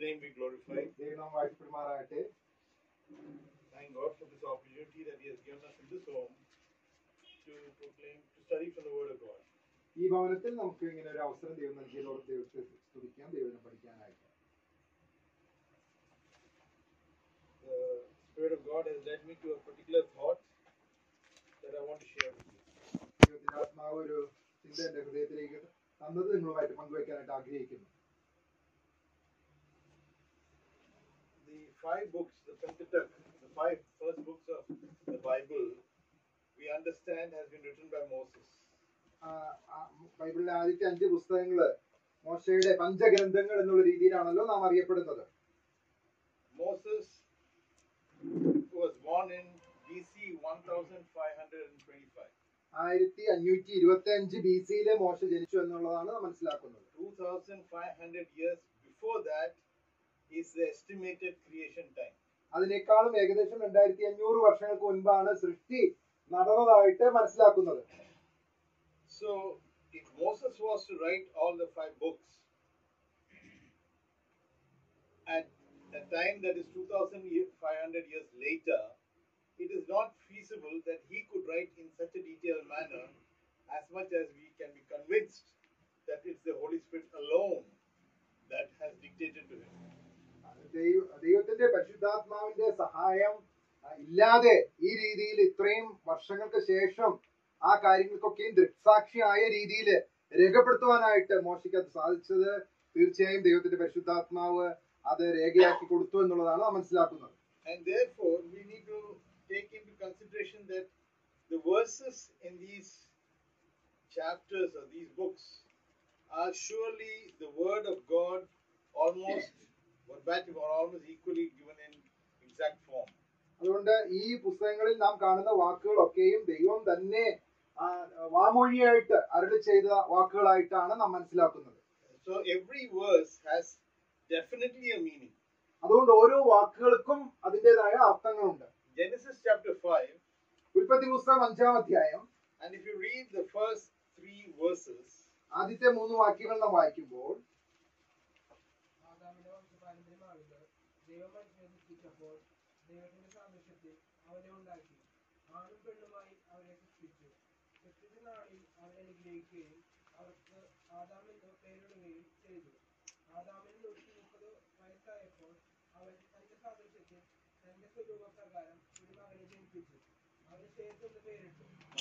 name be glorified. ദൈവം വാഴ്ചപ്പെടുമാറാകട്ടെ Thank God for this opportunity that He has given us in this home to proclaim, to study from the Word of God. ഈ ഭവനത്തിൽ നമുക്ക് ഇങ്ങനെ ഒരു അവസരം ദൈവം നൽകിയതോട് ദൈവത്തെ സ്തുതിക്കാം ദൈവനെ പഠിക്കാനായിട്ട് The Spirit of God has led me to a particular thought that I want to share with you. ദൈവത്തിന്റെ ആത്മാവ് ഒരു ചിന്ത എന്റെ ഹൃദയത്തിലേക്ക് തന്നത് നിങ്ങളുമായിട്ട് പങ്കുവയ്ക്കാനായിട്ട് ആഗ്രഹിക്കുന്നു The five books, the Pentateuch, the five first books of the Bible, we understand has been written by Moses. ആ, ആ, ബൈബിളിലെ ആദ്യത്തെ അഞ്ച് പുസ്തകങ്ങള് മോശയുടെ പഞ്ചഗ്രന്ഥങ്ങൾ എന്നുള്ള രീതിയിലാണല്ലോ നാം അറിയപ്പെടുന്നത് Moses was born in BC 1525. ആയിരത്തി അഞ്ഞൂറ്റി ഇരുപത്തി അഞ്ച് ബി സിയിലെ മോശ ജനിച്ചു എന്നുള്ളതാണ് നാം മനസ്സിലാക്കുന്നത് 2500 years before that is the estimated creation time. അതിനേക്കാളും ഏകദേശം രണ്ടായിരത്തി അഞ്ഞൂറ് വർഷങ്ങൾക്ക് മുൻപാണ് സൃഷ്ടി നടന്നതായിട്ട് മനസ്സിലാക്കുന്നത് So, if Moses was to write all the five books at a time that is 2500 years later, it is not feasible that he could write in such a detailed manner as much as we can be convinced that it's the Holy Spirit alone that has dictated to him. ദൈവ- ദൈവത്തിന്റെ പരിശുദ്ധാത്മാവിന്റെ സഹായം ആ, ഇല്ലാതെ ഈ രീതിയിൽ ഇത്രയും വർഷങ്ങൾക്ക് ശേഷം ആ കാര്യങ്ങൾക്കൊക്കെയും ദൃക്സാക്ഷിയായ രീതിയിൽ രേഖപ്പെടുത്തുവാനായിട്ട് മോശയ്ക്ക് അത് സാധിച്ചത് തീർച്ചയായും ദൈവത്തിന്റെ പരിശുദ്ധാത്മാവ് അത് രേഖയാക്കി കൊടുത്തു എന്നുള്ളതാണ് നാം മനസ്സിലാക്കുന്നത് And therefore, we need to take into consideration that the verses in these chapters or these books are surely the word of God almost verbatim or almost equally given in exact form. അതുകൊണ്ട് ഈ പുസ്തകങ്ങളിൽ നാം കാണുന്ന വാക്കുകളൊക്കെയും ദൈവം തന്നെ ആ, വാമൊഴിയായിട്ട് അരുളി ചെയ്ത വാക്കുകളായിട്ടാണ് നാം മനസ്സിലാക്കുന്നത് So every verse has definitely a meaning. അതുകൊണ്ട് ഓരോ വാക്കുകൾക്കും അതിൻ്റെതായ അർത്ഥങ്ങളുണ്ട് Genesis chapter 5, ഉൽപ്പത്തി പുസ്തകം അഞ്ചാം അധ്യായം and if you read the first three verses, ആദ്യത്തെ മൂന്ന് വാക്യങ്ങൾ നാം വായിക്കുമ്പോൾ ആദാമിന്റെ വംശപാരമ്പര്യമാകുന്നത് ദൈവം മനുഷ്യനെ സൃഷ്ടിച്ചപ്പോൾ ദൈവത്തിന്റെ സാദൃശ്യത്തിൽ അവനെ ഉണ്ടാക്കി ആണും പെണ്ണുമായി അവരെ സൃഷ്ടിച്ചു സൃഷ്ടിച്ച നാളിൽ അവരെ അനുഗ്രഹിക്കുകയും അവർക്ക് ആദാം എന്ന് പേരിടുകയും ചെയ്തു ആദാമിന് നൂറ്റി മുപ്പത് വയസ്സായപ്പോൾ അവൻ തന്റെ സാദൃശ്യത്തിൽ തന്റെ സ്വരൂപപ്രകാരം ഒരു മകനെ ജനിപ്പിച്ചു അവന് ശേഷം എന്ന് പേരിട്ടു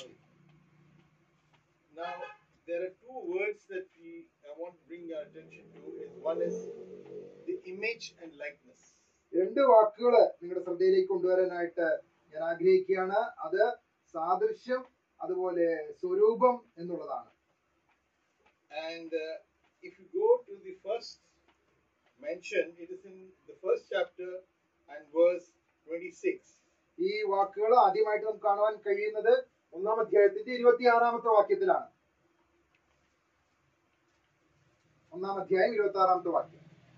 Now, there are two words that we I want to bring our attention to. Is one is the image and likeness. രണ്ട് വാക്കുകൾ നിങ്ങളുടെ ശ്രദ്ധയിലേക്ക് കൊണ്ടുവരാനായിട്ട് ഞാൻ ആഗ്രഹിക്കുകയാണ് അത് സാദൃശ്യം അതുപോലെ സ്വരൂപം എന്നുള്ളതാണ് And uh, if you go to the first mention, it is in the first chapter and verse 26. ഈ വാക്കുകൾ ആദ്യമായിട്ട് നമുക്ക് കാണുവാൻ കഴിയുന്നത് ഒന്നാം അധ്യായത്തിന്റെ ഇരുപത്തിയാറാമത്തെ വാക്യത്തിലാണ് ഒന്നാം അധ്യായം ഇരുപത്തി ആറാമത്തെ വാക്യം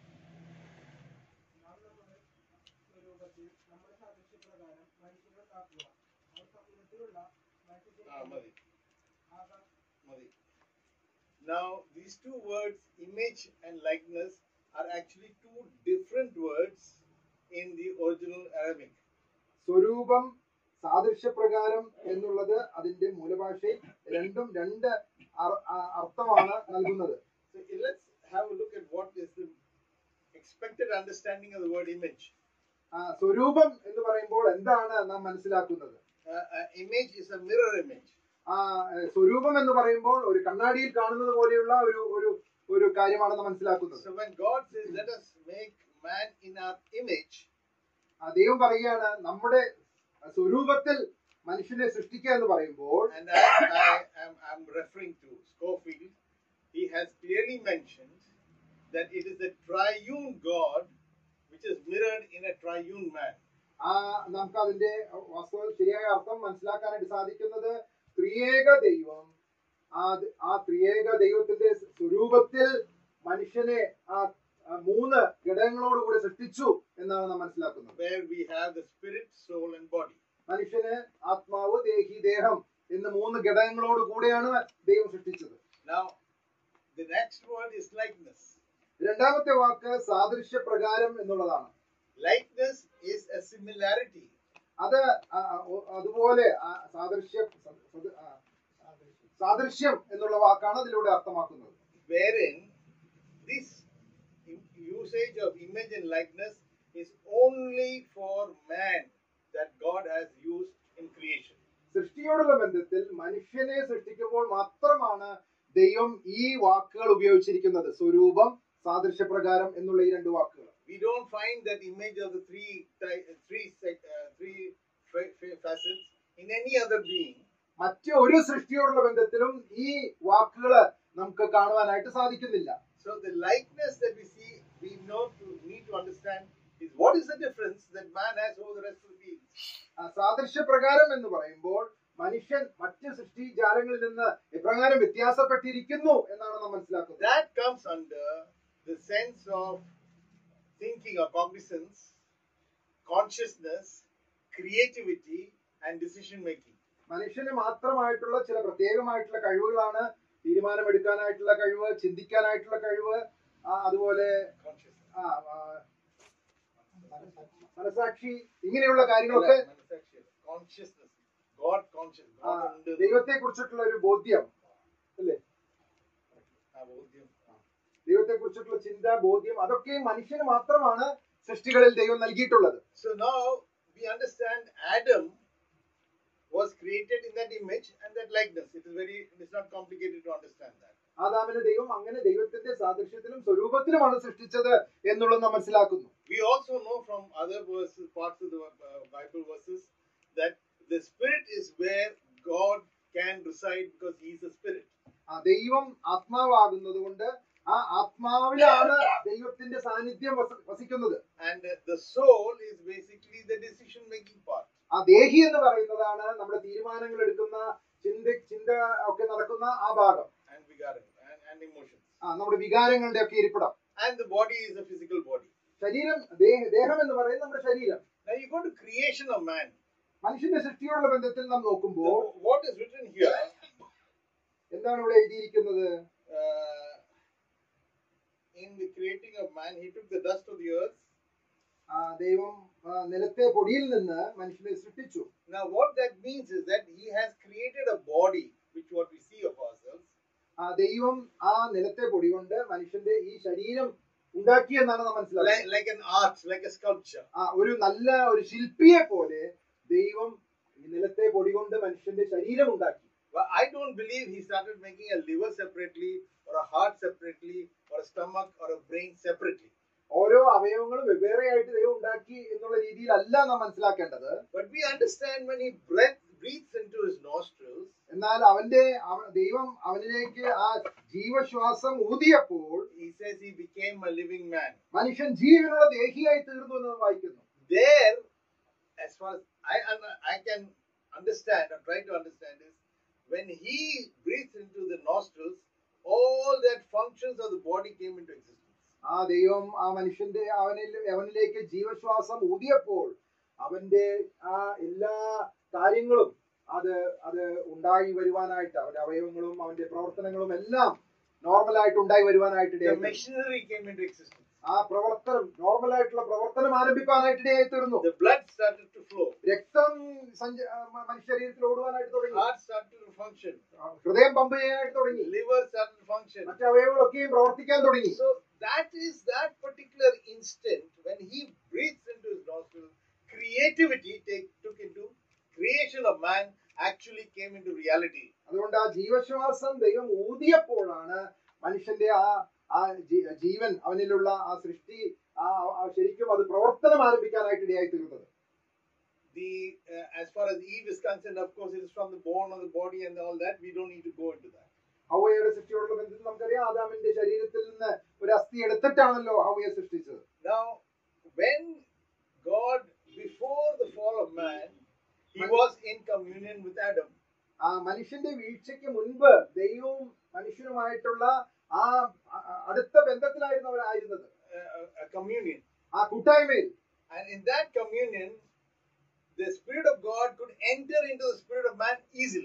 നാം നമ്മുടെ സ്വരൂപത്തിൽ നമ്മുടെ സാദൃശ്യപ്രകാരം മനുഷ്യനെ ഉണ്ടാക്കുക അവർ സമൂഹത്തിലുള്ള Ah, Madi, ആകാം Madi. Now, these two words, image and likeness, are actually two different words in the original Arabic. സ്വരൂപം സാദൃശ്യപ്രകാരം എന്നുള്ളത് അതിന്റെ മൂലഭാഷയിൽ രണ്ടും രണ്ട് അർ- അ- അർത്ഥമാണ് നൽകുന്നത് So let's have a look at what is the expected understanding of the word image. ആ, സ്വരൂപം എന്ന് പറയുമ്പോൾ എന്താണ് നാം മനസ്സിലാക്കുന്നത് Uh, uh, image is a mirror image. ആ ഏ, സ്വരൂപം എന്ന് പറയുമ്പോൾ ഒരു കണ്ണാടിയിൽ കാണുന്നത് പോലെയുള്ള ഒരു ഒരു ഒരു കാര്യമാണെന്ന് മനസ്സിലാക്കുന്നത് So when God says, "Let us make man in our image," ആ, ദൈവം പറയുകയാണ് നമ്മുടെ സ്വരൂപത്തിൽ മനുഷ്യനെ സൃഷ്ടിക്കുക എന്ന് പറയുമ്പോൾ and as I am I'm referring to Schofield, he has clearly mentioned that it is the triune God which is mirrored in a triune man. ആ നമുക്ക് അതിന്റെ വാസ്തവ ശരിയായ അർത്ഥം മനസ്സിലാക്കാനായിട്ട് സാധിക്കുന്നത് ത്രിയേക ദൈവം ആ ആ ത്രിയേക ദൈവത്തിന്റെ സ്വരൂപത്തിൽ മനുഷ്യനെ ആ ആ മൂന്ന് ഘടകങ്ങളോടുകൂടി സൃഷ്ടിച്ചു എന്നാണ് നാം മനസ്സിലാക്കുന്നത് where we have the spirit, soul, and body. മനുഷ്യന് ആത്മാവ് ദേഹി ദേഹം എന്ന് മൂന്ന് ഘടകങ്ങളോട് കൂടെയാണ് ദൈവം സൃഷ്ടിച്ചത് Now, the next word is likeness. രണ്ടാമത്തെ വാക്ക് സാദൃശ്യ പ്രകാരം എന്നുള്ളതാണ് Likeness is a similarity. അത് ആ, ഒ- അതുപോലെ ആ, സാദൃശ്യം സ- സദ- ആ, സാദൃശ്യം എന്നുള്ള വാക്കാണ് അതിലൂടെ അർത്ഥമാക്കുന്നത് wherein this im- usage of image and likeness is only for man that God has used in creation. സൃഷ്ടിയോടുള്ള ബന്ധത്തിൽ മനുഷ്യനെ സൃഷ്ടിക്കുമ്പോൾ മാത്രമാണ് ദൈവം ഈ വാക്കുകൾ ഉപയോഗിച്ചിരിക്കുന്നത് സ്വരൂപം സാദൃശ്യപ്രകാരം എന്നുള്ള ഈ രണ്ട് വാക്കുകൾ We don't find that image of the three ty- uh, three sec- uh, three fa- fa- facets in any other being. മറ്റ് ഒരു സൃഷ്ടിയോടുള്ള ബന്ധത്തിലും ഈ വാക്കുകള് നമുക്ക് കാണുവാനായിട്ട് സാധിക്കുന്നില്ല So the likeness that we see, we know to need to understand is what is the difference that man has over the rest of the beings. ആ സാദൃശ്യപ്രകാരം എന്ന് പറയുമ്പോൾ മനുഷ്യൻ മറ്റ് സൃഷ്ടിജാലങ്ങളിൽ നിന്ന് എപ്രകാരം വ്യത്യാസപ്പെട്ടിരിക്കുന്നു എന്നാണ് നാം മനസ്സിലാക്കുന്നത് That comes under the sense of thinking or cognizance, consciousness, creativity, and decision making. മനുഷ്യന് മാത്രമായിട്ടുള്ള ചില പ്രത്യേകമായിട്ടുള്ള കഴിവുകളാണ് തീരുമാനമെടുക്കാനായിട്ടുള്ള കഴിവ് ചിന്തിക്കാനായിട്ടുള്ള കഴിവ് ആ, അതുപോലെ Consciousness. ആ, ആ, മനസാക്ഷി ഇങ്ങനെയുള്ള കാര്യങ്ങളൊക്കെ Consciousness. God conscious. ആ, God under the- ദൈവത്തെ കുറിച്ചിട്ടുള്ള ഒരു ബോധ്യം അല്ലേ ആ, ബോധ്യം. ദൈവത്തെ കുറിച്ചിട്ടുള്ള ചിന്ത ബോധ്യം അതൊക്കെ മനുഷ്യന് മാത്രമാണ് സൃഷ്ടികളിൽ ദൈവം നൽകിയിട്ടുള്ളത് So now we understand Adam was created in that image and that likeness. It is very, it is not complicated to understand that. ആദാമിനെ ദൈവം അങ്ങനെ ദൈവത്തിന്റെ സാദൃശ്യത്തിലും സ്വരൂപത്തിലുമാണ് സൃഷ്ടിച്ചത് എന്നുള്ളത് നാം മനസ്സിലാക്കുന്നു We also know from other verses, parts of the uh, Bible verses, that the spirit is where God can reside because He is a spirit. ആ ദൈവം ആത്മാവാകുന്നത് കൊണ്ട് ആ ആത്മാവിലാണ് ദൈവത്തിന്റെ സാന്നിധ്യം വസ- വസിക്കുന്നത് And uh, the soul is basically the decision making part. ആ ദേഹി എന്ന് പറയുന്നതാണ് നമ്മുടെ തീരുമാനങ്ങൾ എടുക്കുന്ന ചിന്ത ചിന്ത ഒക്കെ നടക്കുന്ന ആ ഭാഗം and vigaram and, and emotions. ആ നമ്മുടെ വികാരങ്ങളുടെ ഒക്കെ ഇരിപ്പിടം And the body is a physical body. ശരീരം ദേഹ- ദേഹം എന്ന് പറയുന്നത് നമ്മുടെ ശരീരം Now you go to creation of man. മനുഷ്യന്റെ സൃഷ്ടിയോടുള്ള ബന്ധത്തിൽ നാം നോക്കുമ്പോൾ The- what is written here എന്താണ് ഇവിടെ എഴുതിയിരിക്കുന്നത് uh, in the creating of man, he took the dust of the earth. ആ ദൈവം ആ, നിലത്തെ പൊടിയിൽ നിന്ന് മനുഷ്യനെ സൃഷ്ടിച്ചു Now, what that means is that he has created a body, which what we see of ourselves, ആ ദൈവം ആ നിലത്തെ പൊടി കൊണ്ട് മനുഷ്യന്റെ ഈ ശരീരം ഉണ്ടാക്കി എന്നാണ് നാം like, മനസ്സിലാക്കുന്നത് like an art, like a sculpture. ആ ഒരു നല്ല ഒരു ശില്പിയെ പോലെ ദൈവം ഈ നിലത്തെ പൊടി കൊണ്ട് മനുഷ്യന്റെ ശരീരം ഉണ്ടാക്കി But I don't believe he started making a liver separately, or a heart separately, or a stomach, or a brain separately. ഓരോ അവയവങ്ങളും വെവ്വേറെയായിട്ട് ദൈവം ഉണ്ടാക്കി എന്നുള്ള രീതിയിലല്ല നാം മനസ്സിലാക്കേണ്ടത് But we understand when he breath, breathes into his nostrils, എന്നാൽ അവന്റെ അവ- ദൈവം അവനിലേക്ക് ആ ജീവശ്വാസം ഊതിയപ്പോൾ he says he became a living man. മനുഷ്യൻ ജീവനുള്ള ദേഹിയായി തീർന്നു എന്ന് നാം വായിക്കുന്നു There, as far as I, un- I can understand or try to understand is when he breathes into the nostrils, all that functions of the body came into existence. ആ ദൈവം ആ മനുഷ്യന്റെ അവനിൽ അവനിലേക്ക് ജീവശ്വാസം ഊതിയപ്പോൾ അവന്റെ ആ എല്ലാ കാര്യങ്ങളും അത് അത് ഉണ്ടായി വരുവാനായിട്ട് അവന്റെ അവയവങ്ങളും അവന്റെ പ്രവർത്തനങ്ങളും എല്ലാം നോർമലായിട്ട് ഉണ്ടായി വരുവാനായിട്ട് The ഇടയായി തീർന്നു. machinery came into existence. ആ പ്രവർത്തനം നോർമലായിട്ടുള്ള പ്രവർത്തനം ആരംഭിക്കാനായിട്ട് ഇടയായി തീർന്നു The blood started to flow. രക്തം സഞ്ച ആ, മ- മനുഷ്യശരീരത്തിൽ ഓടുവാനായിട്ട് തുടങ്ങി Heart started to function. ആ, ഹൃദയം പമ്പ് ചെയ്യാനായിട്ട് തുടങ്ങി Liver started to function. മറ്റു അവയവങ്ങളൊക്കെയും പ്രവർത്തിക്കാൻ തുടങ്ങി So that is that particular instant when he breathes into his nostrils, creativity take, took into creation of man actually came into reality. അതുകൊണ്ട് ആ ജീവശ്വാസം ദൈവം ഊതിയപ്പോഴാണ് മനുഷ്യന്റെ ആ ആ ജീ- ജീവൻ അവനിലുള്ള ആ സൃഷ്ടി ആ ആ ശരിക്കും അത് പ്രവർത്തനം ആരംഭിക്കാനായിട്ട് ഇടയായി തീർന്നത് The uh, as far as Eve is concerned, of course, it is from the bone of the body and all that. We don't need to go into that. ഹൗവയുടെ സൃഷ്ടിയോടുള്ള ബന്ധത്തിൽ നമുക്കറിയാം ആദാമിന്റെ ശരീരത്തിൽ നിന്ന് ഒരു അസ്ഥി എടുത്തിട്ടാണല്ലോ ഹൗവയെ സൃഷ്ടിച്ചത് Now, when God, before the fall of man, he was in communion with Adam. ആ മനുഷ്യന്റെ വീഴ്ചയ്ക്ക് മുൻപ് ദൈവവും മനുഷ്യനുമായിട്ടുള്ള ആ ആ- ആ അടുത്ത ബന്ധത്തിലായിരുന്നു അവരായിരുന്നത് Uh, a communion. ആ കൂട്ടായ്മയിൽ And in that communion, the Spirit of God could enter into the spirit of man easily.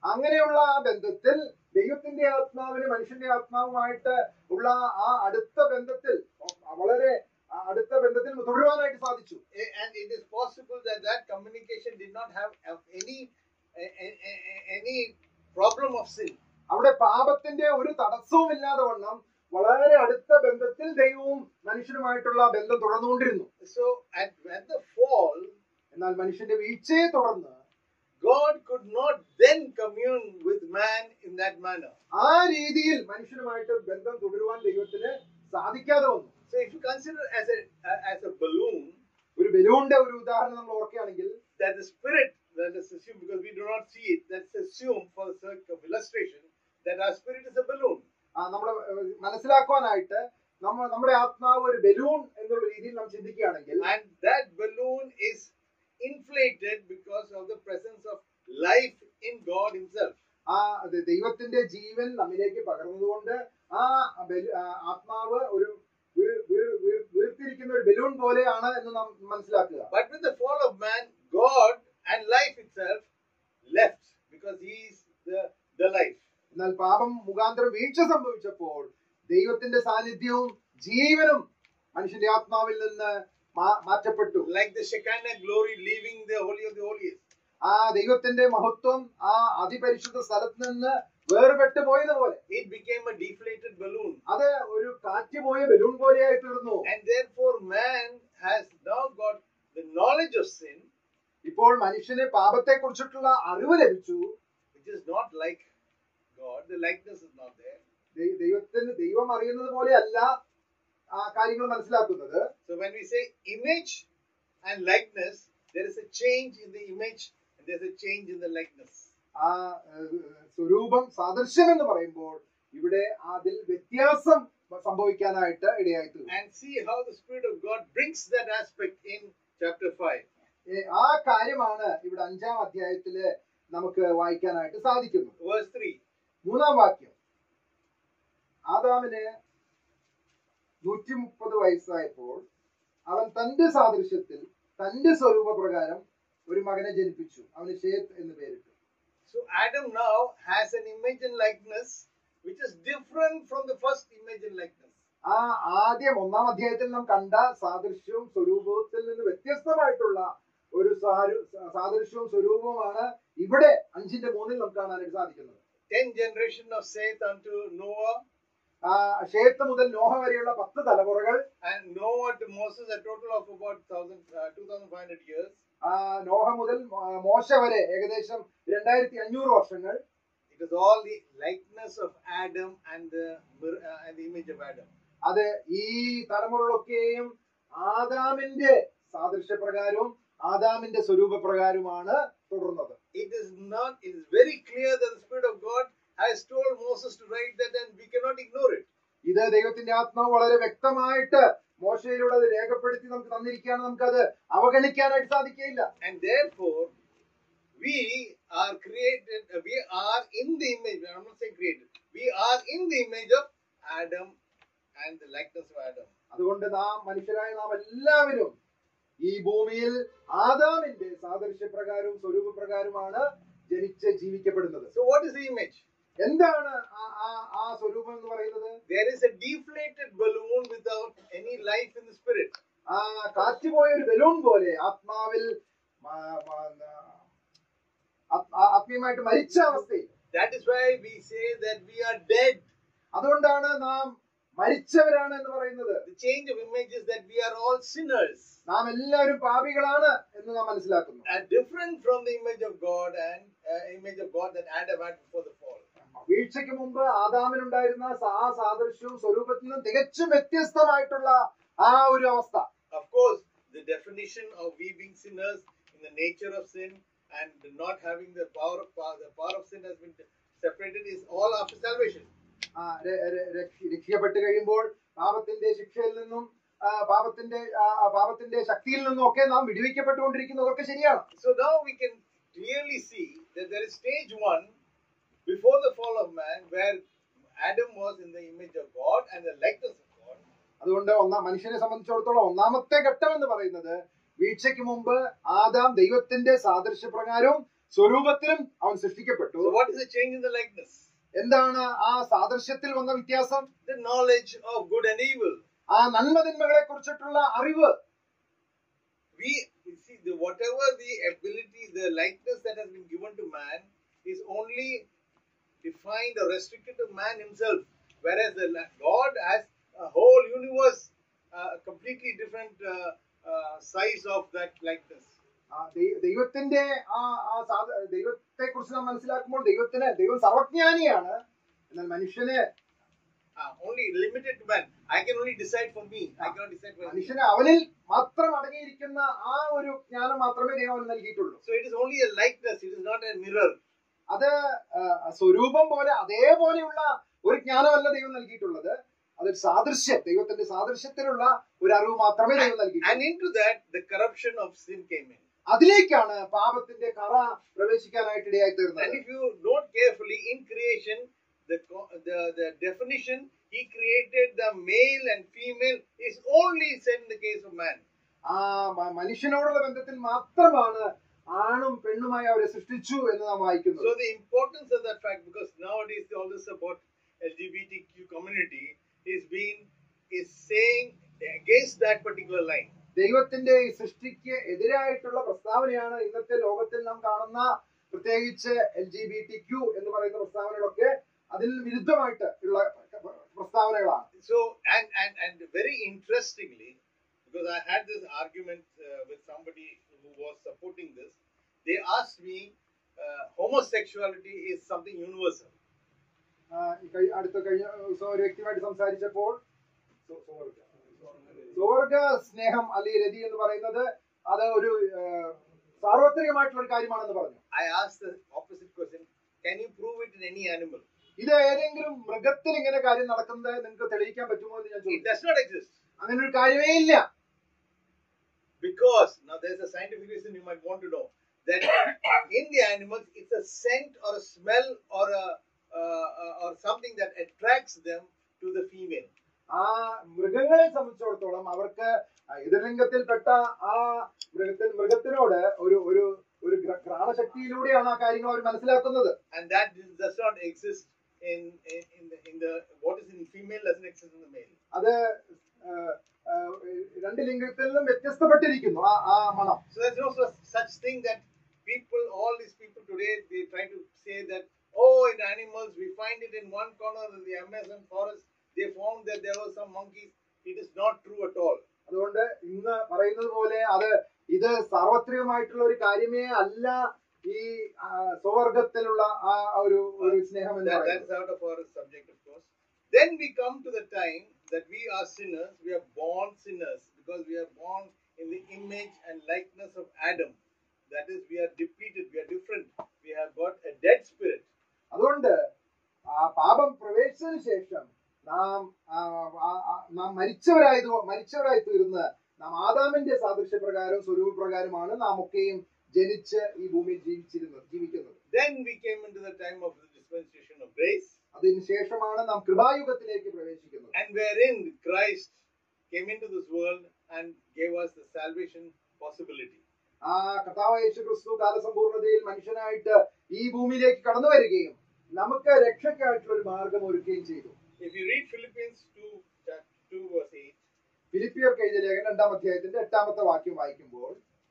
അങ്ങനെയുള്ള ആ ബന്ധത്തിൽ ദൈവത്തിന്റെ ആത്മാവിന് മനുഷ്യന്റെ ആത്മാവുമായിട്ട് ഉള്ള ആ അടുത്ത ബന്ധത്തിൽ വളരെ അടുത്ത ബന്ധത്തിൽ തുടരുവാനായിട്ട് സാധിച്ചു A- And it is possible that that communication did not have have any a- a- a- any problem of sin. അവിടെ പാപത്തിന്റെ ഒരു തടസ്സവും ഇല്ലാതെ വണ്ണം വളരെ അടുത്ത ബന്ധത്തിൽ ദൈവവും മനുഷ്യനുമായിട്ടുള്ള ബന്ധം തുടർന്നുകൊണ്ടിരുന്നു So at at the fall, എന്നാൽ മനുഷ്യന്റെ വീഴ്ചയെ തുടർന്ന് God could not then commune with man in that manner. ആ രീതിയിൽ മനുഷ്യനുമായിട്ട് ബന്ധം തുടരുവാൻ ദൈവത്തിന് സാധിക്കാതെ വന്നു So if you consider as a as a balloon ഒരു ബലൂണിന്റെ ഒരു ഉദാഹരണം നമ്മൾ ഓർക്കുകയാണെങ്കിൽ that the spirit let us assume because we do not see it let's assume for the sake of illustration that our spirit is a balloon ആ, നമ്മുടെ ഏഹ്, മനസ്സിലാക്കുവാനായിട്ട് നമ്മൾ നമ്മുടെ ആത്മാവ് ഒരു ബലൂൺ എന്നുള്ള രീതിയിൽ നാം ചിന്തിക്കുകയാണെങ്കിൽ and that balloon is inflated because of the presence of life in God himself ആ അത് ദൈവത്തിന്റെ ജീവൻ നമ്മിലേക്ക് പകർന്നതുകൊണ്ട് ആ ബലു- ആ, ആത്മാവ് ഒരു വീ- വീ- വീ- വീർത്തിരിക്കുന്ന ഒരു ബലൂൺ പോലെയാണ് എന്ന് നാം മനസ്സിലാക്കുക but with the fall of man God and life itself left because he is the the life എന്നാൽ പാപം മുഖാന്തരം വീഴ്ച സംഭവിച്ചപ്പോൾ ദൈവത്തിന്റെ സാന്നിധ്യവും ജീവനും മനുഷ്യന്റെ ആത്മാവിൽ നിന്ന് മാ- മാറ്റപ്പെട്ടു like the Shekinah glory leaving the holy of the holiest ആ ദൈവത്തിന്റെ മഹത്വം ആ അതിപരിശുദ്ധ സ്ഥലത്ത് നിന്ന് വേർപെട്ട് പോയതുപോലെ it became a deflated balloon അത് ഒരു കാറ്റ് പോയ ബലൂൺ പോലെയായി തീർന്നു and therefore man has now got the knowledge of sin ഇപ്പോൾ മനുഷ്യന് പാപത്തെ കുറിച്ചിട്ടുള്ള അറിവ് ലഭിച്ചു which is not like God the likeness is not there ദൈ- ദൈവത്തിന് ദൈവം അറിയുന്നത് പോലെയല്ല ആ കാര്യങ്ങൾ മനസ്സിലാക്കുന്നത് so when we say image and likeness there is a change in the image and there's a change in the likeness ആ ഏഹ്, സ്വരൂപം സാദൃശ്യം എന്ന് പറയുമ്പോൾ ഇവിടെ അതിൽ വ്യത്യാസം സംഭവിക്കാനായിട്ട് ഇടയായി തീർന്നു and see how the spirit of God brings that aspect in chapter 5 ഏ, ആ കാര്യമാണ് ഇവിടെ അഞ്ചാം അധ്യായത്തില് നമുക്ക് വായിക്കാനായിട്ട് സാധിക്കുന്നത് verse 3 മൂന്നാം വാക്യം ആദാമിന് നൂറ്റി മുപ്പത് വയസ്സായപ്പോൾ അവൻ തന്റെ സാദൃശ്യത്തിൽ തന്റെ സ്വരൂപ പ്രകാരം ഒരു മകനെ ജനിപ്പിച്ചു അവന് ഷേത്ത് എന്ന് പേരിട്ടു so Adam now has an image and likeness which is different from the first image and likeness ആ ആദ്യം ഒന്നാം അധ്യായത്തിൽ നാം കണ്ട സാദൃശ്യവും സ്വരൂപത്തിൽ നിന്ന് വ്യത്യസ്തമായിട്ടുള്ള ഒരു സാരു- സാദൃശ്യവും സ്വരൂപവുമാണ് ഇവിടെ അഞ്ചിന്റെ മൂന്നിൽ നമുക്ക് കാണാനായിട്ട് സാധിക്കുന്നത് 10 generation of Seth unto Noah ആ ഷേത്ത് മുതൽ നോഹ വരെയുള്ള പത്ത് തലമുറകൾ and Noah to Moses a total of about 1000 uh, 2500 years ആ നോഹ മുതൽ മോ- മോശ വരെ ഏകദേശം രണ്ടായിരത്തി അഞ്ഞൂറ് വർഷങ്ങൾ it is all the likeness of Adam and the mir- uh, and the image of Adam അത് ഈ തലമുറകളൊക്കെയും ആദാമിന്റെ സാദൃശ്യപ്രകാരവും ആദാമിന്റെ സ്വരൂപപ്രകാരവുമാണ് തുടർന്നത് it is not it is very clear that the spirit of god has told moses to write that and we cannot ignore it ഇത് ദൈവത്തിന്റെ ആത്മാവ് വളരെ വ്യക്തമായിട്ട് മോശയിലൂടെ അത് രേഖപ്പെടുത്തി നമുക്ക് തന്നിരിക്കുകയാണ് നമുക്കത് അവഗണിക്കാനായിട്ട് സാധിക്കില്ല and therefore we are created uh, we are in the image i'm not saying created we are in the image of adam and the likeness of adam അതുകൊണ്ട് നാം മനുഷ്യരായ നാം എല്ലാവരും ഈ ഭൂമിയിൽ ആദാമിന്റെ സാദൃശ്യപ്രകാരവും സ്വരൂപപ്രകാരവുമാണ് ജനിച്ച് ജീവിക്കപ്പെടുന്നത് so what is the image എന്താണ് ആ ആ- ആ സ്വരൂപം എന്ന് പറയുന്നത് there is a deflated balloon without any life in the spirit ആ കാറ്റുപോയ ഒരു ബലൂൺ പോലെ ആത്മാവിൽ മ- മ- ആ- ആ- ആത്മീയമായിട്ട് മരിച്ച അവസ്ഥയിൽ that is why we say that we are dead അതുകൊണ്ടാണ് നാം മരിച്ചവരാണ് എന്ന് പറയുന്നത് the change of image is that we are all sinners നാം എല്ലാവരും പാപികളാണ് എന്ന് നാം മനസ്സിലാക്കുന്നു and different from the image of god and uh, image of god that adam had before the fall വീഴ്ചയ്ക്ക് മുമ്പ് ആദാമിനുണ്ടായിരുന്ന സാ- ആ സാദൃശ്യവും സ്വരൂപത്തിൽ നിന്നും തികച്ചും വ്യത്യസ്തമായിട്ടുള്ള ആ ഒരു അവസ്ഥ Of course, the definition of we being sinners in the nature of sin and not having the power of power, the power of sin has been separated is all after salvation. ആ, ര- ര- രക്ഷ- രക്ഷിക്കപ്പെട്ട് കഴിയുമ്പോൾ പാപത്തിന്റെ ശിക്ഷയിൽ നിന്നും ആ, പാപത്തിന്റെ ആ, ആ, പാപത്തിന്റെ ശക്തിയിൽ നിന്നും ഒക്കെ നാം വിടുവിക്കപ്പെട്ടുകൊണ്ടിരിക്കുന്നതൊക്കെ ശരിയാണ് So now we can clearly see that there is stage one before the fall of man where Adam was in the image of God and the likeness of God. അതുകൊണ്ട് ഒന്നാം മനുഷ്യനെ സംബന്ധിച്ചിടത്തോളം ഒന്നാമത്തെ ഘട്ടം എന്ന് പറയുന്നത് വീഴ്ചയ്ക്ക് മുമ്പ് ആദാം ദൈവത്തിന്റെ സാദൃശ്യപ്രകാരവും സ്വരൂപത്തിലും അവൻ സൃഷ്ടിക്കപ്പെട്ടു So, what is the change in the likeness? എന്താണ് ആ സാദൃശ്യത്തിൽ വന്ന വ്യത്യാസം The knowledge of good and evil. ആ നന്മതിന്മകളെ കുറിച്ചിട്ടുള്ള അറിവ് We you see the whatever the ability, the likeness that has been given to man is only defined or restricted to man himself, whereas the la- God has a whole universe, uh, a completely different uh, uh, size of that likeness. ആ ദൈ- ദൈവത്തിന്റെ ആ ആ ദൈവത്തെ കുറിച്ച് നാം മനസ്സിലാക്കുമ്പോൾ ദൈവത്തിന് ദൈവം സർവജ്ഞാനിയാണ് എന്നാൽ മനുഷ്യന് Uh, only limited to man. I can only decide for me. I cannot decide for me. മനുഷ്യന് അവനിൽ മാത്രം അടങ്ങിയിരിക്കുന്ന ആ ഒരു ജ്ഞാനം മാത്രമേ ദൈവം അവന് നൽകിയിട്ടുള്ളൂ So it is only a likeness. It is not a mirror. അത് ആ, സ്വരൂപം പോലെ അതേപോലെയുള്ള ഒരു ജ്ഞാനമല്ല ദൈവം നൽകിയിട്ടുള്ളത് അതൊരു സാദൃശ്യം ദൈവത്തിന്റെ സാദൃശ്യത്തിലുള്ള ഒരു അറിവ് മാത്രമേ ദൈവം And നൽകിയിട്ടുള്ളൂ into that, the corruption of sin came in. അതിലേക്കാണ് പാപത്തിന്റെ കറ പ്രവേശിക്കാനായിട്ട് ഇടയായി തീർന്നത് And if you note carefully, in creation, the, co- the, the definition, he created the male and female, is only said in the case of man. ആ മ- മനുഷ്യനോടുള്ള ബന്ധത്തിൽ മാത്രമാണ് ആണും പെണ്ണുമായി അവരെ സൃഷ്ടിച്ചു എന്ന് നാം വായിക്കുന്നത് So the importance of that fact, because nowadays all this about LGBTQ community is being is saying against that particular line. ദൈവത്തിന്റെ ഈ സൃഷ്ടിക്ക് എതിരായിട്ടുള്ള പ്രസ്താവനയാണ് ഇന്നത്തെ ലോകത്തിൽ നാം കാണുന്ന പ്രത്യേകിച്ച് L G B T Q എന്ന് പറയുന്ന പ്രസ്താവനകളൊക്കെ അതിൽ വിരുദ്ധമായിട്ട് ഉള്ള പ്രസ്താവനകളാണ് So and and and very interestingly, because I had this argument uh, with somebody who was supporting this, they asked me, uh, homosexuality is something universal. ആ, ഈ കഴി- അടുത്ത കഴിഞ്ഞ ദിവസം ഒരു വ്യക്തിയുമായിട്ട് സംസാരിച്ചപ്പോൾ സോ- സ്വർഗ്ഗ. സ്വർഗ്ഗ സ്നേഹം അല്ലെങ്കിൽ രതി എന്ന് പറയുന്നത് അത് ഒരു ആ, സാർവത്രികമായിട്ടുള്ള ഒരു കാര്യമാണെന്ന് പറഞ്ഞു I asked the opposite question: Can you prove it in any animal? ഇത് ഏതെങ്കിലും മൃഗത്തിൽ ഇങ്ങനെ കാര്യം നടക്കുന്നത് നിങ്ങൾക്ക് തെളിയിക്കാൻ പറ്റുമോ എന്ന് ഞാൻ It ചോദിച്ചു does not exist അങ്ങനെ ഒരു കാര്യമേ ഇല്ല because now there's a scientific reason you might want to know that in the animals it's a scent or a smell or a uh, uh, or something that attracts them to the female. ആ മൃഗങ്ങളെ സംബന്ധിച്ചിടത്തോളം അവർക്ക് എതിർലിംഗത്തിൽപ്പെട്ട ആ മൃഗത്തിൽ മൃഗത്തിനോട് ഒരു ഒരു ഒരു ഗ്ര- ഘ്രാണശക്തിയിലൂടെയാണ് ആ കാര്യങ്ങൾ അവർ മനസ്സിലാക്കുന്നത് and that does not exist in in, in, the, in the what is in female doesn't exist in the male. അത് ആ, ആ, രണ്ട് ലിംഗത്തിൽ നിന്നും വ്യത്യസ്തപ്പെട്ടിരിക്കുന്നു ആ ആ മണം So there's no such, such thing that people, all these people today, they try to say that oh, in animals we find it in one corner of the Amazon forest. They found that there were some monkeys. It is not true at all. അതുകൊണ്ട് ഇന്ന് പറയുന്നത് പോലെ അത് ഇത് സാർവത്രികമായിട്ടുള്ള ഒരു കാര്യമേ അല്ല ഈ ആ, സ്വവർഗത്തിലുള്ള ആ ഒരു ഒരു സ്നേഹം എന്ന് That, പറയുന്നത് that's out of our subject, of course. Then we come to the time that we are sinners. We are born sinners because we are born in the image and likeness of Adam. That is, we are depleted. We are different. We have got a dead spirit. അതുകൊണ്ട് ആ പാപം പ്രവേശിച്ചതിന് ശേഷം നാം ആ, ആ, ആ, നാം മരിച്ചവരായത് മരിച്ചവരായി തീർന്ന് നാം ആദാമിന്റെ സാദൃശ്യപ്രകാരം സ്വരൂപപ്രകാരമാണ് നാം ഒക്കെയും ജനിച്ച് ഈ ഭൂമിയിൽ ജീവിച്ചിരുന്നത് ജീവിക്കുന്നത് Then we came into the time of the dispensation of grace, അതിന് ശേഷമാണ് നാം കൃപായുഗത്തിലേക്ക് പ്രവേശിക്കുന്നത് and wherein Christ came into this world and gave us the salvation possibility. ആ കർത്താവ് യേശു ക്രിസ്തു കാലസമ്പൂർണതയിൽ മനുഷ്യനായിട്ട് ഈ ഭൂമിയിലേക്ക് കടന്നു വരികയും നമുക്ക് രക്ഷയ്ക്കായിട്ടുള്ള ഒരു മാർഗം ഒരുക്കുകയും ചെയ്തു If you read Philippians 2, chapter 2 verse 8, ഫിലിപ്പിയർക്ക് എഴുതിയ ലേഖനം രണ്ടാം അധ്യായത്തിന്റെ എട്ടാമത്തെ വാക്യം വായിക്കുമ്പോൾ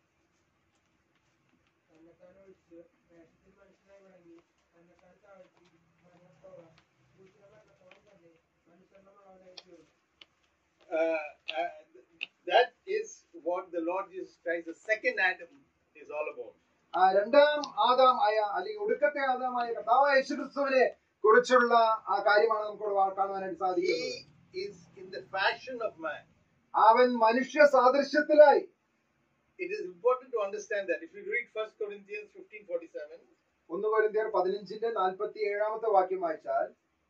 തന്നെത്താൻ ഒഴിച്ച് വേഷത്തിൽ മനുഷ്യനായി വിളങ്ങി തന്നെത്താൻ താഴ്ത്തി മരണത്തോളം ഭൂഷണ മരണത്തോളം തന്നെ അനുസരണമുള്ളവനായി തീർന്നു uh, uh, that is what the Lord Jesus Christ, the second Adam, is all about. ആ രണ്ടാം ആദാം ആയ അല്ലെങ്കിൽ ഒടുക്കത്തെ ആദാമായ കർത്താവ് യേശു ക്രിസ്തുവിനെ കുറിച്ചുള്ള ആ കാര്യമാണ് നമുക്ക് ഇവിടെ വാ- കാണുവാനായിട്ട് സാധിക്കുന്നത് He is in the fashion of man. അവൻ മനുഷ്യ സാദൃശ്യത്തിലായി It is important to understand that. If you read 1 Corinthians 15 47, ഒന്ന് കൊരിന്ത്യർ പതിനഞ്ചിന്റെ നാൽപ്പത്തി ഏഴാമത്തെ വാക്യം വായിച്ചാൽ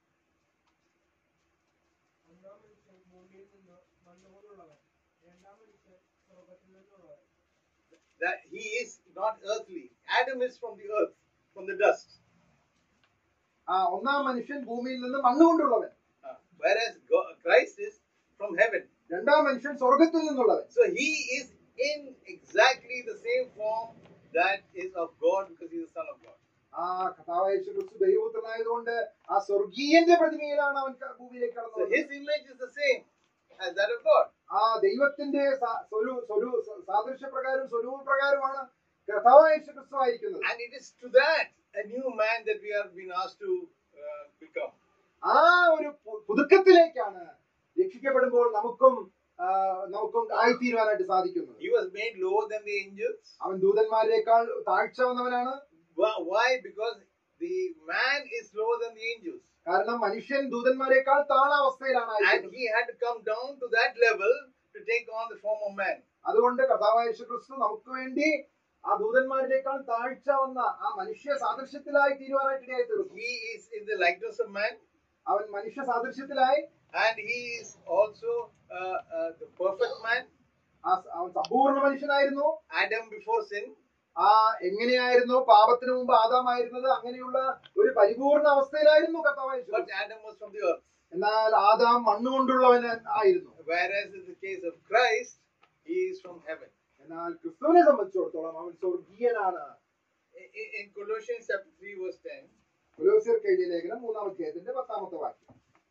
ഒന്നാം മനുഷ്യൻ ഭൂമിയിൽ നിന്ന് മണ്ണുകൊണ്ടുള്ളവൻ രണ്ടാം മനുഷ്യൻ സ്വർഗത്തിൽ നിന്നുള്ളവൻ that he is not earthly. Adam is from the earth, from the dust. ആ ഒന്നാം മനുഷ്യൻ ഭൂമിയിൽ നിന്ന് മണ്ണുകൊണ്ടുള്ളവൻ Uh, whereas God, Christ is from heaven. രണ്ടാം മനുഷ്യൻ സ്വർഗത്തിൽ നിന്നുള്ളവൻ So he is in exactly the same form that is of God because he is the Son of God. ആ കഥാവായ യേശു ക്രിസ്തു ദൈവപുത്രനായതുകൊണ്ട് ആ സ്വർഗീയന്റെ പ്രതിമയിലാണ് അവൻ ക- ഭൂമിയിലേക്ക് So കടന്നത് his image is the same as that of God. ആ ദൈവത്തിന്റെ സ- സ്വരൂ- സ്വരൂ- സ- സാദൃശ്യപ്രകാരം സ്വരൂപപ്രകാരമാണ് കഥാവായ യേശു ക്രിസ്തു ആയിരിക്കുന്നത് And it is to that a new man that we are being asked to uh, become. ആ ഒരു പു- പുതുക്കത്തിലേക്കാണ് രക്ഷിക്കപ്പെടുമ്പോൾ നമുക്കും ആ, നമുക്കും ആയിത്തീരുവാനായിട്ട് സാധിക്കുന്നത് He was made lower than the angels. അവൻ ദൂതന്മാരെക്കാൾ താഴ്ച വന്നവനാണ് Why? Why? Because the man is lower than the angels. കാരണം മനുഷ്യൻ ദൂതന്മാരെക്കാൾ താണ അവസ്ഥയിലാണ് And ആയിരിക്കുന്നത് he had to come down to that level to take on the form of man. അതുകൊണ്ട് കർത്താവായ യേശു ക്രിസ്തു നമുക്ക് വേണ്ടി ആ ദൂതന്മാരിലേക്കാൾ താഴ്ച വന്ന ആ മനുഷ്യ സാദൃശ്യത്തിലായി തീരുവാനായിട്ട് ഇടയായി തീർന്നു He is in the likeness of man അവൻ മനുഷ്യ സാദൃശ്യത്തിലായി and he is also uh, uh, the perfect man. ആ സ- അവൻ സമ്പൂർണ്ണ മനുഷ്യനായിരുന്നു Adam before sin, ആ എങ്ങനെയായിരുന്നു പാപത്തിന് മുമ്പ് ആദാമായിരുന്നത് അങ്ങനെയുള്ള ഒരു പരിപൂർണ അവസ്ഥയിലായിരുന്നു കർത്താവായ യേശു but ക്രിസ്തു. Adam was from the earth. എന്നാൽ ആദാം മണ്ണുകൊണ്ടുള്ളവൻ ആയിരുന്നു Whereas in the case of Christ, he is from heaven. എന്നാൽ ക്രിസ്തുവിനെ സംബന്ധിച്ചിടത്തോളം അവൻ സ്വർഗീയനാണ് In, in- in Colossians chapter 3, verse 10, കൊലോസ്യർ എഴുതിയ ലേഖനം മൂന്നാം അധ്യായത്തിന്റെ പത്താമത്തെ വാക്യം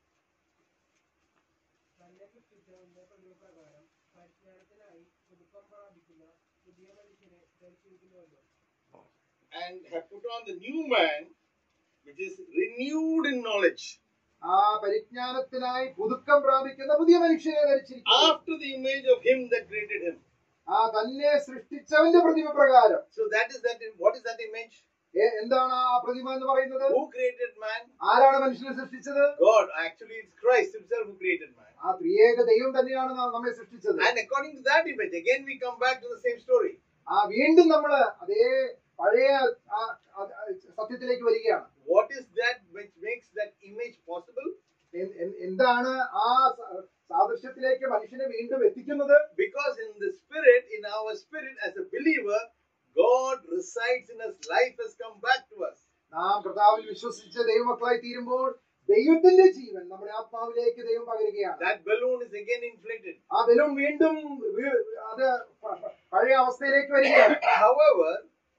തന്നെ സൃഷ്ടിച്ചവന്റെ പ്രതിപ്രകാരം പരിജ്ഞാനത്തിനായി പുതുക്കം പ്രാപിക്കുന്ന പുതിയ മനുഷ്യനെ ധരിച്ചിരിക്കുന്നുവല്ലോ and have put on the new man, which is renewed in knowledge, ആ പരിജ്ഞാനത്തിനായി പുതുക്കം പ്രാപിക്കുന്ന പുതിയ മനുഷ്യനെ ധരിച്ചിരിക്കുന്നു after the image of him that created him. ആ തന്നെ സൃഷ്ടിച്ചവന്റെ പ്രതിമ പ്രകാരം So that is that. What is that image? എ- എന്താണ് ആ പ്രതിമ എന്ന് പറയുന്നത് Who created man? ആരാണ് മനുഷ്യനെ സൃഷ്ടിച്ചത് God. Actually, it's Christ Himself who created man. ആ ത്രിയേക ദൈവം തന്നെയാണ് ന- നമ്മെ സൃഷ്ടിച്ചത് And according to that image, again we come back to the same story. ആ വീണ്ടും നമ്മള് അതേ പഴയ ആ- ആ- ആ സത്യത്തിലേക്ക് വരികയാണ് What is that which makes that image possible? എ- എ- എന്താണ് ആ സ- സാദൃശ്യത്തിലേക്ക് മനുഷ്യനെ വീണ്ടും എത്തിക്കുന്നത് Because in the spirit, in our spirit as a believer, God resides in us. Life has come back to us. നാം കർത്താവിൽ വിശ്വസിച്ച ദൈവമക്കളായി തീരുമ്പോൾ ദൈവത്തിന്റെ ജീവൻ നമ്മുടെ ആത്മാവിലേക്ക് ദൈവം പകരുകയാണ് That balloon is again inflated. ആ ബലൂൺ വീണ്ടും വീ- അത് പ- പ- പഴയ അവസ്ഥയിലേക്ക് വരികയാണ് However,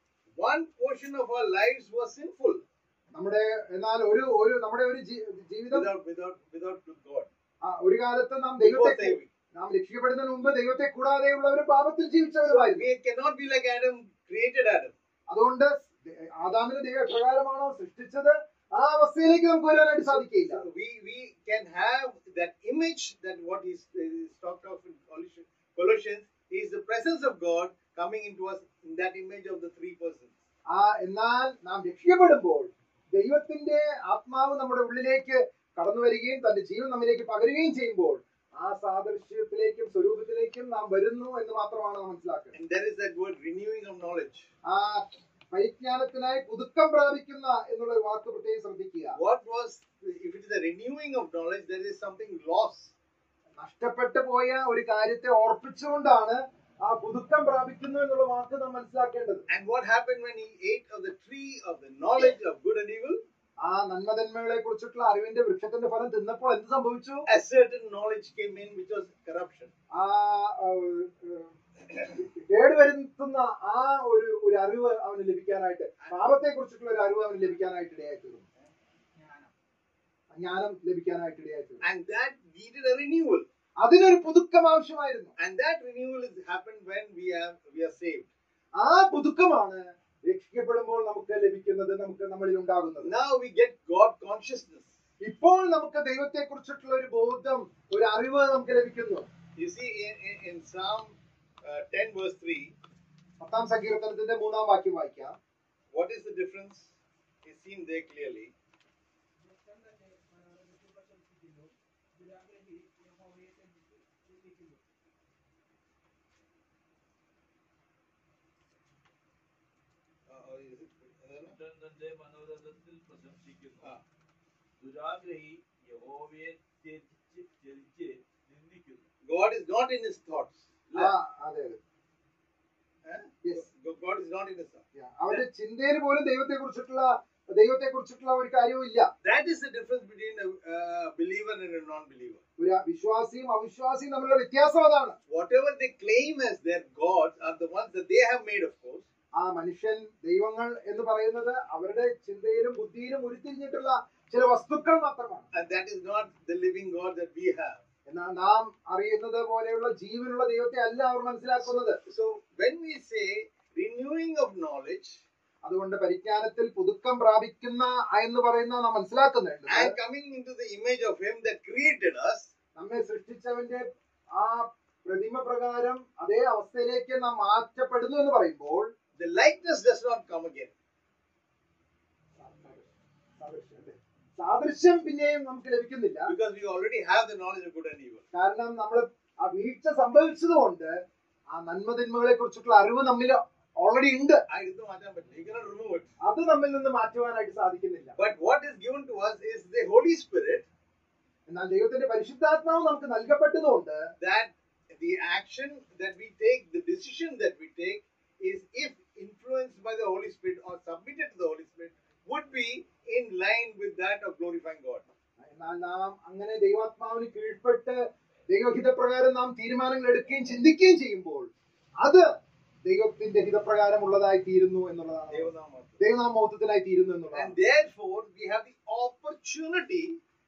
one portion of our lives was sinful നമ്മുടെ എന്നാൽ ഒരു ഒരു നമ്മുടെ ഒരു ജീ- ജീവിതം without without without God ആ, ഒരു കാലത്ത് നാം before ദൈവത്തെ saving. നാം രക്ഷിക്കപ്പെടുന്നതിന് മുമ്പ് ദൈവത്തെ കൂടാതെയുള്ള ഒരു പാപത്തിൽ So ജീവിച്ചവരുമായിരുന്നു we cannot be like Adam, created Adam. അതുകൊണ്ട് ആദാമിനെ ദൈവം എപ്രകാരമാണോ സൃഷ്ടിച്ചത് ആ അവസ്ഥയിലേക്ക് നമുക്ക് വരാനായിട്ട് സാധിക്കില്ല So we we can have that image that what is, is talked of in Colossians, Colossians is the presence of God coming into us in that image of the three persons. ആ എന്നാൽ നാം രക്ഷിക്കപ്പെടുമ്പോൾ ദൈവത്തിന്റെ ആത്മാവ് നമ്മുടെ ഉള്ളിലേക്ക് കടന്നു വരികയും തന്റെ ജീവൻ നമ്മിലേക്ക് പകരുകയും ചെയ്യുമ്പോൾ ആ സാദൃശ്യത്തിലേക്കും സ്വരൂപത്തിലേക്കും നാം വരുന്നു എന്ന് മാത്രമാണ് നാം മനസ്സിലാക്കുന്നത് And there is that word renewing of knowledge. ആ പരിജ്ഞാനത്തിനായി പുതുക്കം പ്രാപിക്കുന്ന എന്നുള്ള ഒരു വാക്ക് പ്രത്യേകം ശ്രദ്ധിക്കുക What was if it is a renewing of knowledge, there is something lost. നഷ്ടപ്പെട്ടു പോയ ഒരു കാര്യത്തെ ഓർപ്പിച്ചുകൊണ്ടാണ് ആ പുതുക്കം പ്രാപിക്കുന്നു എന്നുള്ള വാക്ക് നാം മനസ്സിലാക്കേണ്ടത് And what happened when he ate of the tree of the knowledge of good and evil? ആ നന്മതന്മകളെ കുറിച്ചിട്ടുള്ള അറിവിന്റെ വൃക്ഷത്തിന്റെ ഫലം തിന്നപ്പോൾ എന്ത് സംഭവിച്ചു A certain knowledge came in which was corruption. ആ ആ, ഏഹ്, കേടുവരുത്തുന്ന ആ ഒരു ഒരു അറിവ് അവന് ലഭിക്കാനായിട്ട് പാപത്തെ കുറിച്ചിട്ടുള്ള ഒരു അറിവ് അവന് ലഭിക്കാനായിട്ട് ഇടയായിത്തീർന്നു ജ്ഞാനം ലഭിക്കാനായിട്ട് ഇടയായിത്തീർന്നു And that needed a renewal. അതിനൊരു പുതുക്കം ആവശ്യമായിരുന്നു And that renewal is happened when we have we are saved. ആ പുതുക്കമാണ് രക്ഷിക്കപ്പെടുമ്പോൾ നമുക്ക് ലഭിക്കുന്നത് നമുക്ക് നമ്മളിൽ ഉണ്ടാകുന്നത് Now we get God consciousness. ഇപ്പോൾ നമുക്ക് ദൈവത്തെ കുറിച്ചിട്ടുള്ള ഒരു ബോധം ഒരു അറിവ് നമുക്ക് ലഭിക്കുന്നു You see, in, in, in Psalm uh, 10, verse 3, പത്താം സങ്കീർത്തനത്തിന്റെ മൂന്നാം വാക്യം വായിക്കാം what is the difference? Is seen there clearly. ദുഷ്ടൻ തന്നെ മനോരഥത്തിൽ പ്രശംസിക്കുന്നു ദുരാഗ്രഹി യഹോവയെ ചിന്തിക്കുന്നു Uh, is it, uh, ദുഷ്ടൻ തന്റെ മനോരഥത്തിൽ പ്രശംസിക്കുന്നു ആ. ദുരാഗ്രഹി യഹോവയെ ത്യജിച്ച് ത്യജിച്ച് നിന്ദിക്കുന്നു God is not in his thoughts. ആ അതെ അതെ Eh? Yes. Go- God is not in his thoughts. Yeah. അവന്റെ ചിന്തയിൽ പോലും ദൈവത്തെ കുറിച്ചിട്ടുള്ള ദൈവത്തെ കുറിച്ചിട്ടുള്ള ഒരു കാര്യവും ഇല്ല That is the difference between a uh, believer and a non-believer. ഒരു വിശ്വാസിയും അവിശ്വാസിയും തമ്മിലുള്ള വ്യത്യാസം അതാണ് Whatever they claim as their gods are the ones that they have made, of course. ആ മനുഷ്യൻ ദൈവങ്ങൾ എന്ന് പറയുന്നത് അവരുടെ ചിന്തയിലും ബുദ്ധിയിലും ഉരുത്തിരിഞ്ഞിട്ടുള്ള ചില വസ്തുക്കൾ മാത്രമാണ് And that is not the living God that we have. എന്നാൽ നാം അറിയുന്നത് പോലെയുള്ള ജീവനുള്ള ദൈവത്തെ അല്ല അവർ മനസ്സിലാക്കുന്നത് So when we say renewing of knowledge അതുകൊണ്ട് പരിജ്ഞാനത്തിൽ പുതുക്കം പ്രാപിക്കുന്ന എന്ന് പറയുന്ന നാം മനസ്സിലാക്കുന്നുണ്ട് and coming into the image of Him that created us, നമ്മെ സൃഷ്ടിച്ചവന്റെ ആ പ്രതിമ പ്രകാരം അതേ അവസ്ഥയിലേക്ക് നാം മാറ്റപ്പെടുന്നു എന്ന് പറയുമ്പോൾ the likeness does not come again. സാദൃശ്യം പിന്നെയും നമുക്ക് ലഭിക്കുന്നില്ല Because we already have the knowledge of good and evil. കാരണം നമ്മൾ ആ വീഴ്ച സംഭവിച്ചതുകൊണ്ട് ആ നന്മതിന്മകളെ കുറിച്ചിട്ടുള്ള അറിവ് നമ്മിൽ ഓൾറെഡി ഉണ്ട് I എടുത്ത് മാറ്റാൻ പറ്റില്ല. You cannot remove it. അത് നമ്മിൽ നിന്ന് മാറ്റുവാനായിട്ട് സാധിക്കുന്നില്ല But what is given to us is the Holy Spirit എന്നാൽ ദൈവത്തിന്റെ പരിശുദ്ധാത്മാവ് നമുക്ക് നൽകപ്പെട്ടതുകൊണ്ട് that the action that we take, the decision that we take, is if influenced by the Holy Spirit or submitted to the Holy Spirit, would be in line with that of glorifying God. എന്നാൽ നാം അങ്ങനെ ദൈവാത്മാവിന് കീഴ്പ്പെട്ട് ദൈവഹിതപ്രകാരം നാം തീരുമാനങ്ങൾ എടുക്കുകയും ചിന്തിക്കുകയും ചെയ്യുമ്പോൾ അത് ദൈവത്തിന്റെ ഹിതപ്രകാരമുള്ളതായി തീരുന്നു എന്നുള്ളതാണ് Devanamata. ദൈവനാമോഹത്തിനായി തീരുന്നു എന്നുള്ളതാണ് And therefore, we have the opportunity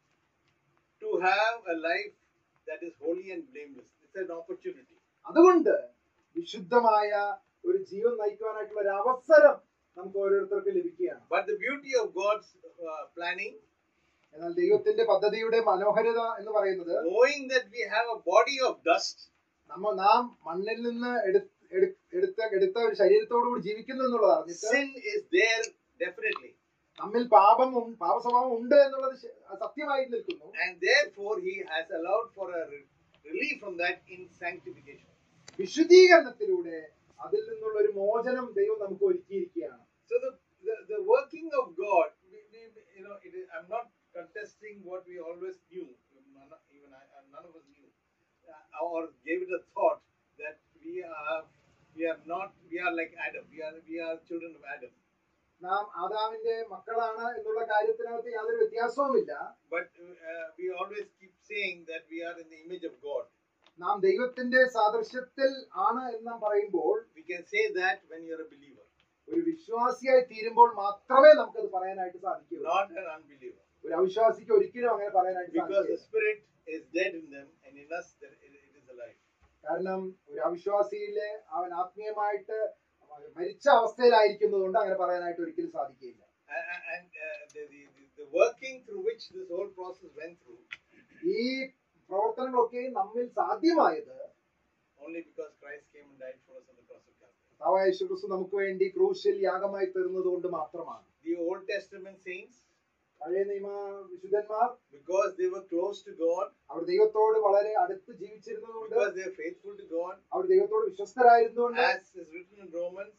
to have a life that is holy and blameless. It's an opportunity. അതുകൊണ്ട് വിശുദ്ധമായ ഒരു ജീവൻ നയിക്കുവാനായിട്ടുള്ള ഒരു അവസരം നമുക്ക് ഓരോരുത്തർക്കും ലഭിക്കുകയാണ് But the beauty of God's uh, planning, എന്നാൽ ദൈവത്തിന്റെ പദ്ധതിയുടെ മനോഹരത എന്ന് പറയുന്നത് knowing that we have a body of dust, നമ്മ നാം മണ്ണിൽ നിന്ന് എടു- എടു- എടുത്ത എടുത്ത ഒരു ശരീരത്തോടു കൂടി ജീവിക്കുന്നു എന്നുള്ളത് അറിഞ്ഞിട്ട് sin is there definitely. നമ്മിൽ പാപം ഉം- പാപസ്വഭാവം ഉണ്ട് എന്നുള്ളത് ശ- സത്യമായി നിൽക്കുന്നു And therefore, He has allowed for a re- relief from that in sanctification. വിശുദ്ധീകരണത്തിലൂടെ അതിൽ നിന്നുള്ള ഒരു മോചനം ദൈവം നമുക്ക് ഒരുക്കിയിരിക്കുകയാണ് So the, the, the working of God, we, we, you know, it is, I'm not contesting what we always knew. None, even I, uh, none of us knew, uh, or gave it a thought that we are, we are not, we are like Adam. We are, we are children of Adam. നാം ആദാമിന്റെ മക്കളാണ് എന്നുള്ള കാര്യത്തിനകത്ത് യാതൊരു വ്യത്യാസവുമില്ല But uh, we always keep saying that we are in the image of God. നാം ദൈവത്തിന്റെ സാദൃശ്യത്തിൽ ആണ് എന്ന് നാം പറയുമ്പോൾ We can say that when you're a believer, ഒരു വിശ്വാസിയായി തീരുമ്പോൾ മാത്രമേ നമുക്കത് പറയാനായിട്ട് സാധിക്കുകയുള്ളൂ not an unbeliever. ഒരു അവിശ്വാസിക്ക് ഒരിക്കലും അങ്ങനെ പറയാനായിട്ട് Because the സാധിക്കില്ല spirit is dead in them, and in us there- it it is alive. കാരണം ഒരു അവിശ്വാസിയിലെ അവൻ ആത്മീയമായിട്ട് മരിച്ച അവസ്ഥയിലായിരിക്കുന്നത് കൊണ്ട് അങ്ങനെ പറയാനായിട്ട് ഒരിക്കലും സാധിക്കില്ല And, and uh, the, the, the- the working through which this whole process went through, ഈ പ്രവർത്തനങ്ങളൊക്കെ നമ്മിൽ സാധ്യമായത് only because Christ came and died for us on the cross of Calvary. കർത്താവായ യേശുക്രിസ്തു നമുക്ക് വേണ്ടി ക്രൂശിൽ യാഗമായി തീർന്നത് കൊണ്ട് മാത്രമാണ് The Old Testament saints, പഴയ നിയമ വിശുദ്ധന്മാർ because they were close to God, അവർ ദൈവത്തോട് വളരെ അടുത്ത് ജീവിച്ചിരുന്നതുകൊണ്ട് because they are faithful to God, അവർ ദൈവത്തോട് വിശ്വസ്തരായിരുന്നുകൊണ്ട് as is written in Romans,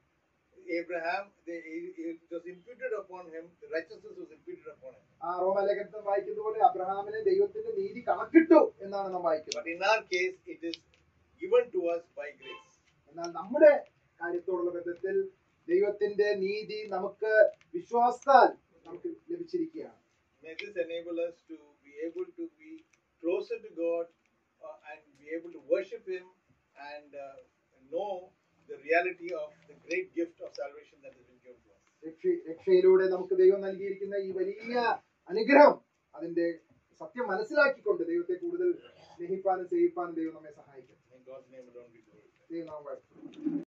Abraham, they, it it was imputed upon him, the righteousness was imputed upon him. ആ റോമലേഖനത്തിൽ വായിക്കുന്ന പോലെ അബ്രഹാമിന് ദൈവത്തിന്റെ നീതി കണക്കിട്ടു എന്നാണ് നാം വായിക്കുന്നത് But in our case, it is given to us by grace. എന്നാൽ നമ്മുടെ കാര്യത്തോടുള്ള ബന്ധത്തിൽ ദൈവത്തിന്റെ നീതി നമുക്ക് വിശ്വാസത്താൽ നമുക്ക് ലഭിച്ചിരിക്കുകയാണ് May this enable us to be able to be closer to God uh, and be able to worship Him and uh, know the reality of the great gift of salvation that has been given to us. രക്ഷ- രക്ഷയിലൂടെ നമുക്ക് ദൈവം നൽകിയിരിക്കുന്ന ഈ വലിയ അനുഗ്രഹം അതിന്റെ സത്യം മനസ്സിലാക്കിക്കൊണ്ട് ദൈവത്തെ കൂടുതൽ സ്നേഹിപ്പാനും സേവിപ്പാനും ദൈവം നമ്മെ സഹായിക്കും In God's name alone we glorify. ദൈവം നാം വാഴ്ത്തട്ടെ.